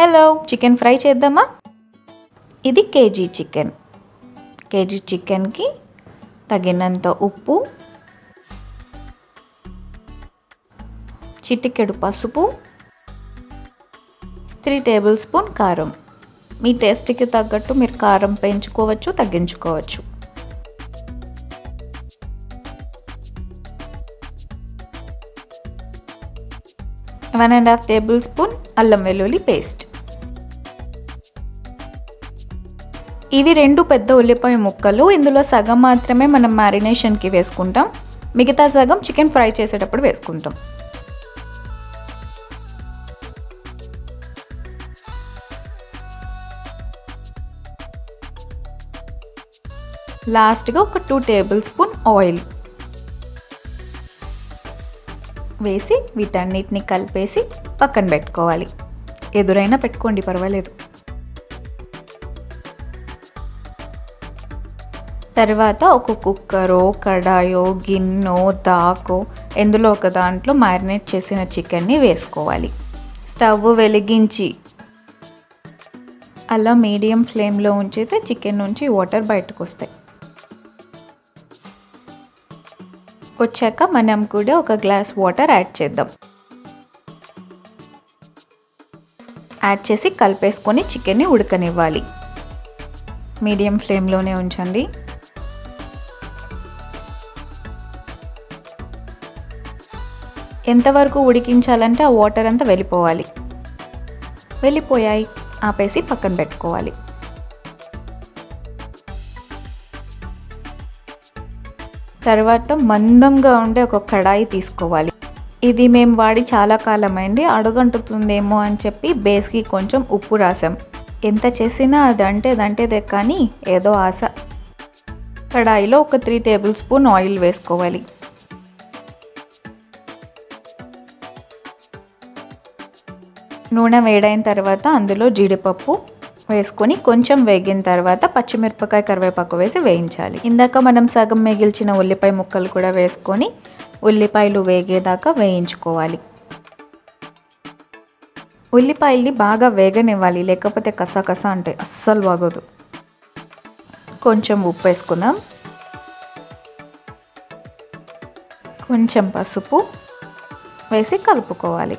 hello chicken fry చేద్దామా ఇది KG chicken KG చికెన్కి తగినంత ఉప్పు చిటికెడు పసుపు త్రీ టేబుల్ స్పూన్ కారం మీ టేస్ట్కి తగ్గట్టు మీరు కారం పెంచుకోవచ్చు తగ్గించుకోవచ్చు one and half tablespoon అల్లం వెల్లుల్లి పేస్ట్ ఇవి రెండు పెద్ద ఉల్లిపాయ ముక్కలు ఇందులో సగం మాత్రమే మనం మ్యారినేషన్కి వేసుకుంటాం మిగతా సగం చికెన్ ఫ్రై చేసేటప్పుడు వేసుకుంటాం లాస్ట్గా ఒక టూ టేబుల్ స్పూన్ ఆయిల్ వేసి వీటన్నిటిని కలిపేసి పక్కన పెట్టుకోవాలి ఎదురైనా పెట్టుకోండి పర్వాలేదు తర్వాత ఒక కుక్కరో కడాయో గిన్నె దాకో ఎందులో ఒక దాంట్లో మ్యారినేట్ చేసిన చికెన్ని వేసుకోవాలి స్టవ్ వెలిగించి అలా మీడియం ఫ్లేమ్లో ఉంచితే చికెన్ నుంచి వాటర్ బయటకు వస్తాయి వచ్చాక మనం కూడా ఒక గ్లాస్ వాటర్ యాడ్ చేద్దాం యాడ్ చేసి కలిపేసుకొని చికెన్ని ఉడకనివ్వాలి మీడియం ఫ్లేమ్లోనే ఉంచండి ఎంతవరకు ఉడికించాలంటే ఆ వాటర్ అంతా వెళ్ళిపోవాలి వెళ్ళిపోయాయి ఆపేసి పక్కన పెట్టుకోవాలి తర్వాత మందంగా ఉండే ఒక కడాయి తీసుకోవాలి ఇది మేము వాడి చాలా కాలమైంది అడుగంటుతుందేమో అని చెప్పి బేస్కి కొంచెం ఉప్పు రాసాం ఎంత చేసినా అది అంటే దంటేదే కానీ ఏదో ఆశ కడాయిలో ఒక త్రీ టేబుల్ స్పూన్ ఆయిల్ వేసుకోవాలి నూనె వేడైన తర్వాత అందులో జీడిపప్పు వేసుకొని కొంచెం వేగిన తర్వాత పచ్చిమిరపకాయ కరివేపాకు వేసి వేయించాలి ఇందాక మనం సగం మిగిల్చిన ఉల్లిపాయ ముక్కలు కూడా వేసుకొని ఉల్లిపాయలు వేగేదాకా వేయించుకోవాలి ఉల్లిపాయల్ని బాగా వేగనివ్వాలి లేకపోతే కసా అంటే అస్సలు బాగోదు కొంచెం ఉప్పు వేసుకుందాం కొంచెం పసుపు వేసి కలుపుకోవాలి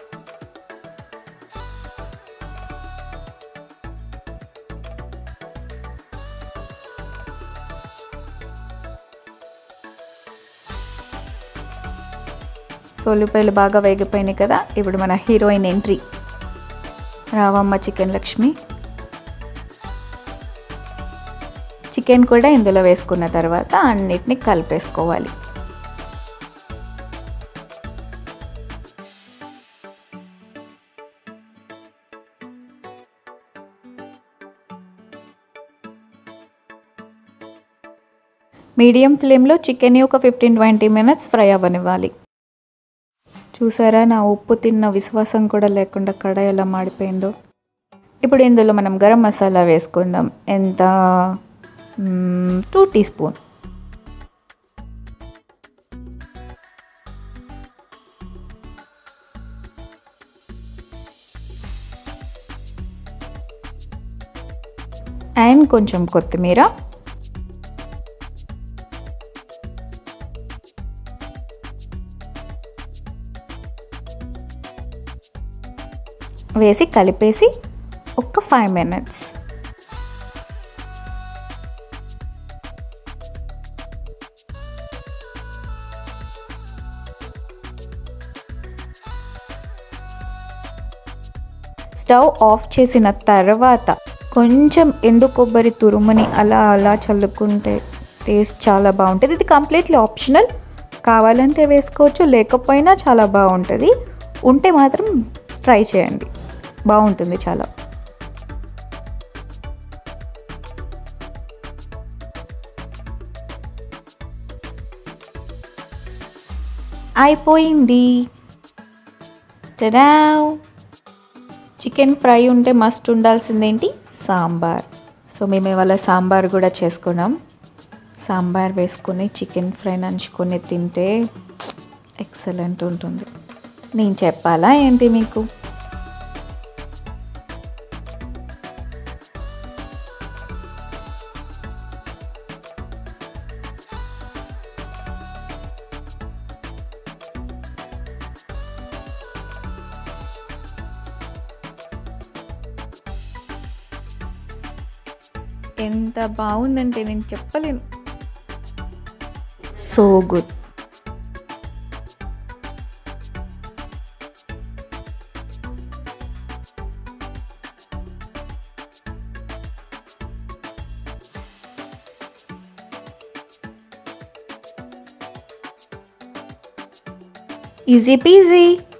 సో ఉల్లిపాయలు బాగా వేగిపోయినాయి కదా ఇప్పుడు మన హీరోయిన్ ఎంట్రీ రావమ్మ చికెన్ లక్ష్మి చికెన్ కూడా ఇందులో వేసుకున్న తర్వాత అన్నిటిని కలిపేసుకోవాలి మీడియం ఫ్లేమ్లో చికెన్ ఒక ఫిఫ్టీన్ ట్వంటీ మినిట్స్ ఫ్రై అవ్వనివ్వాలి చూసారా నా ఉప్పు తిన్న విశ్వాసం కూడా లేకుండా కడాయి ఎలా మాడిపోయిందో ఇప్పుడు ఇందులో మనం గరం మసాలా వేసుకుందాం ఎంత టూ టీ స్పూన్ అండ్ కొంచెం కొత్తిమీర వేసి కలిపేసి ఒక ఫైవ్ మినిట్స్ స్టవ్ ఆఫ్ చేసిన తర్వాత కొంచెం ఎండు కొబ్బరి తురుముని అలా అలా చల్లుకుంటే టేస్ట్ చాలా బాగుంటుంది ఇది కంప్లీట్లీ ఆప్షనల్ కావాలంటే వేసుకోవచ్చు లేకపోయినా చాలా బాగుంటుంది ఉంటే మాత్రం ట్రై చేయండి బాగుంటుంది చాలా అయిపోయింది టడా చికెన్ ఫ్రై ఉంటే మస్ట్ ఉండాల్సిందేంటి సాంబార్ సో మేము ఇవాళ సాంబార్ కూడా చేసుకున్నాం సాంబార్ వేసుకొని చికెన్ ఫ్రై నంచుకొని తింటే ఎక్సలెంట్ ఉంటుంది నేను చెప్పాలా ఏంటి మీకు ఎంత బాగుందంటే నేను చెప్పలేను సో గుడ్ ఈజీ పీజీ